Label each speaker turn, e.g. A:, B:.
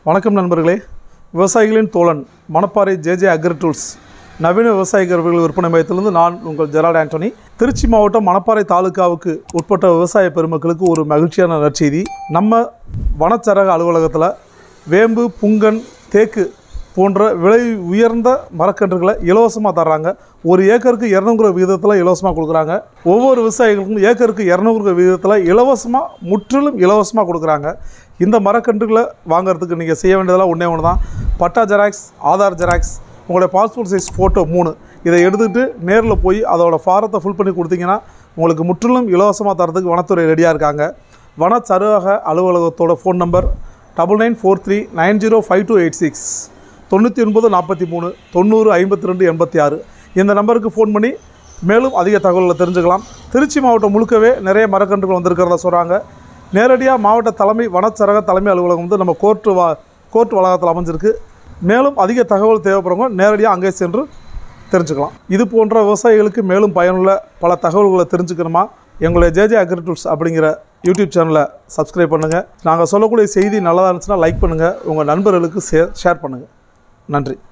A: வணக்கம் நண்பர்களே விவசாயிகளின் தோழன் மணப்பாறை ஜேஜே அக்ரி டூல்ஸ் நவீன விவசாய கருவிகள் விற்பனை மையத்திலிருந்து நான் உங்கள் ஜெரால்ட் ஆண்டனி திருச்சி மாவட்டம் மணப்பாறை தாலுக்காவுக்கு உட்பட்ட விவசாய பெருமக்களுக்கு ஒரு மகிழ்ச்சியான நற்செய்தி நம்ம வனச்சரக அலுவலகத்தில் வேம்பு புங்கன் தேக்கு போன்ற விலை உயர்ந்த மரக்கன்றுகளை இலவசமாக தர்றாங்க ஒரு ஏக்கருக்கு இரநூறு விகிதத்தில் இலவசமாக கொடுக்குறாங்க ஒவ்வொரு விவசாயிகளுக்கும் ஏக்கருக்கு இரநூறு விகிதத்தில் இலவசமாக முற்றிலும் இலவசமாக கொடுக்குறாங்க இந்த மரக்கன்றுகளை வாங்குறதுக்கு நீங்கள் செய்ய வேண்டியதெல்லாம் ஒன்றே ஒன்று தான் பட்டா ஜெராக்ஸ் ஆதார் ஜெராக்ஸ் உங்களுடைய பாஸ்போர்ட் சைஸ் ஃபோட்டோ மூணு இதை எடுத்துகிட்டு நேரில் போய் அதோட ஃபாரத்தை ஃபில் பண்ணி கொடுத்தீங்கன்னா உங்களுக்கு முற்றிலும் இலவசமாக தரதுக்கு வனத்துறை ரெடியாக இருக்காங்க வன சருவக அலுவலகத்தோட phone number double nine four three nine zero five two eight six தொண்ணூற்றி ஒன்பது நாற்பத்தி மூணு தொண்ணூறு ஐம்பத்தி ரெண்டு எண்பத்தி ஆறு இந்த நம்பருக்கு ஃபோன் பண்ணி மேலும் அதிக தகவல்களை தெரிஞ்சுக்கலாம் திருச்சி மாவட்டம் முழுக்கவே நிறைய மரக்கன்றுகள் வந்திருக்கிறதா சொல்கிறாங்க நேரடியாக மாவட்ட தலைமை வனச்சரக தலைமை அலுவலகம் வந்து நம்ம கோர்ட்டு வா கோர்ட் வளாகத்தில் அமைஞ்சிருக்கு மேலும் அதிக தகவல் தேவைப்படுறவங்க நேரடியாக அங்கே சென்று தெரிஞ்சுக்கலாம் இது போன்ற விவசாயிகளுக்கு மேலும் பயனுள்ள பல தகவல்களை தெரிஞ்சுக்கணுமா எங்களுடைய ஜேஜே அக்ரி டூல்ஸ் அப்படிங்கிற யூடியூப் சேனலை சப்ஸ்கிரைப் பண்ணுங்கள் நாங்கள் சொல்லக்கூடிய செய்தி நல்லதாக இருந்துச்சுன்னா லைக் பண்ணுங்கள் உங்கள் நண்பர்களுக்கு ஷேர் ஷேர் பண்ணுங்கள் நன்றி